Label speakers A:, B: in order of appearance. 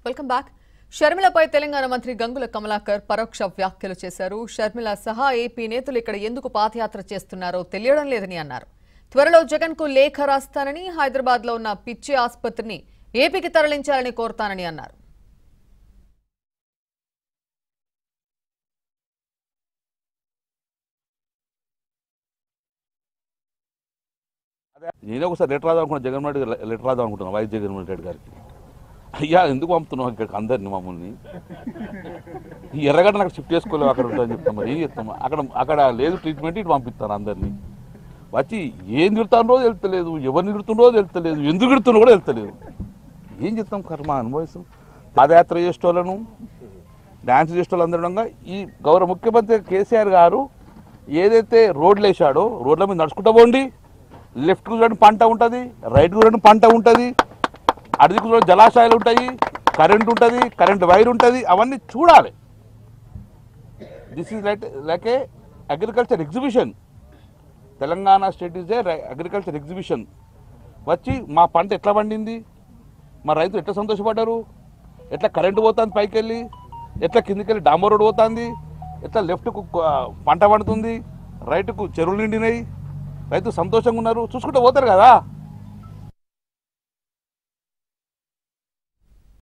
A: welcome back షర్మిలపై Telangana మంత్రి గంగుల కమలాకర్ పరోక్ష వ్యాఖ్యలు చేశారు షర్మిల సహా ఏపీ నేతలు ఇక్కడ ఎందుకు పాదయాత్ర చేస్తున్నారో తెలియడం లేదని అన్నారు త్వరలో జగన్ కు లేఖ రాస్తానని హైదరాబాద్ లో ఉన్న పిచ్చి ఆసుపత్రిని ఏపీకి తరలించాలని కోరుతానని అన్నారు
B: నేనే ఒకసారి లెటర్ రాద్దాం అనుకున్నా జగన్మోహన్ రెడ్డి గారు లెటర్ రాద్దాం అనుకుంటున్నా వైఎస్ జగన్మోహన్ రెడ్డి గారికి అయ్యా ఎందుకు పంపుతున్నావు ఇక్కడికి అందరిని మమ్మల్ని ఈ ఎర్రగడ్డ నాకు షిఫ్ట్ చేసుకోలేవు అక్కడ ఉంటుందని చెప్తాం మరి ఏం చెప్తాం అక్కడ అక్కడ లేదు ట్రీట్మెంట్ ఇటు పంపిస్తాను అందరినీ వచ్చి ఏం తిడుతానో తెలుస్తలేదు ఎవరిని తిడుతుండో తెలుస్తలేదు ఎందుకు తిడుతున్నా కూడా తెలుస్తలేదు ఏం చెప్తాం కర్మ అనుభవిస్తాం పాదయాత్ర చేసేటోళ్ళను డ్యాన్స్ చేసేటోళ్ళందరూ ఈ గౌరవ ముఖ్యమంత్రి కేసీఆర్ గారు ఏదైతే రోడ్లు వేసాడో రోడ్ల మీద నడుచుకుంటూ పోండి లెఫ్ట్ చూడండి పంట ఉంటుంది రైట్ చూడండి పంట ఉంటుంది అడిదికు చూడండి జలాశయాలు ఉంటాయి కరెంట్ ఉంటుంది కరెంట్ వైర్ ఉంటుంది అవన్నీ చూడాలి this is like like a agriculture exhibition Telangana state is a agriculture exhibition వచ్చి మా పంట ఎట్లా పండింది మా రైతులు ఎట్లా సంతోషపడ్డారు ఎట్లా కరెంటు పోతుంది పైకి వెళ్ళి ఎట్లా కిందికి వెళ్ళి డాంబర్ రోడ్ పోతుంది ఎట్లా లెఫ్ట్కు పంట పండుతుంది రైట్కు చెరువులు నిండినాయి రైతు సంతోషంగా ఉన్నారు చూసుకుంటూ పోతారు కదా